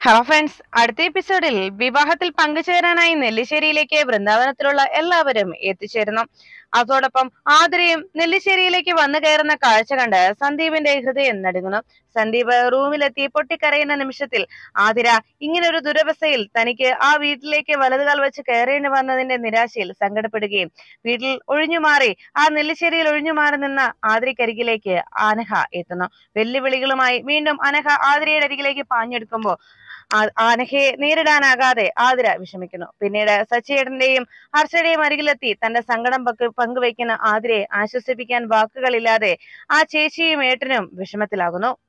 hello friends അടുത്ത എപ്പിസോഡിൽ വിവാഹത്തിൽ പങ്കുചേരാനായി നെല്ലിശ്ശേരിയിലേക്ക് വൃന്ദാവനത്തിലുള്ള എല്ലാവരും എത്തിച്ചേരുന്നു അതോടൊപ്പം ആതിരയും നെല്ലിശ്ശേരിയിലേക്ക് വന്നു കയറുന്ന കാഴ്ച കണ്ട് സന്ദീപിന്റെ ഹൃദയം നടുങ്ങുന്നു സന്ദീപ് റൂമിലെത്തി പൊട്ടിക്കരയുന്ന നിമിഷത്തിൽ ആതിര ഇങ്ങനെ ഒരു ദുരവസ്ഥയിൽ തനിക്ക് ആ വീട്ടിലേക്ക് വലതുകാൽ വെച്ച് കയറേണ്ടി വന്നതിന്റെ നിരാശയിൽ സങ്കടപ്പെടുകയും വീട്ടിൽ ഒഴിഞ്ഞുമാറി ആ നെല്ലിശ്ശേരിയിൽ ഒഴിഞ്ഞുമാറി നിന്ന ആതിരക്കരികിലേക്ക് അനഘ എത്തുന്നു വെല്ലുവിളികളുമായി വീണ്ടും അനഘ ആതിരയുടെ അരികിലേക്ക് പാഞ്ഞെടുക്കുമ്പോൾ ആ- അനഘയെ നേരിടാനാകാതെ ആതിര വിഷമിക്കുന്നു പിന്നീട് സച്ചിയേട്ടന്റെയും ഹർഷയുടെയും അരികിലെത്തി തന്റെ സങ്കടം പങ്ക് പങ്കുവയ്ക്കുന്ന ആതിരയെ ആശ്വസിപ്പിക്കാൻ വാക്കുകളില്ലാതെ ആ ചേച്ചിയും ഏട്ടനും വിഷമത്തിലാകുന്നു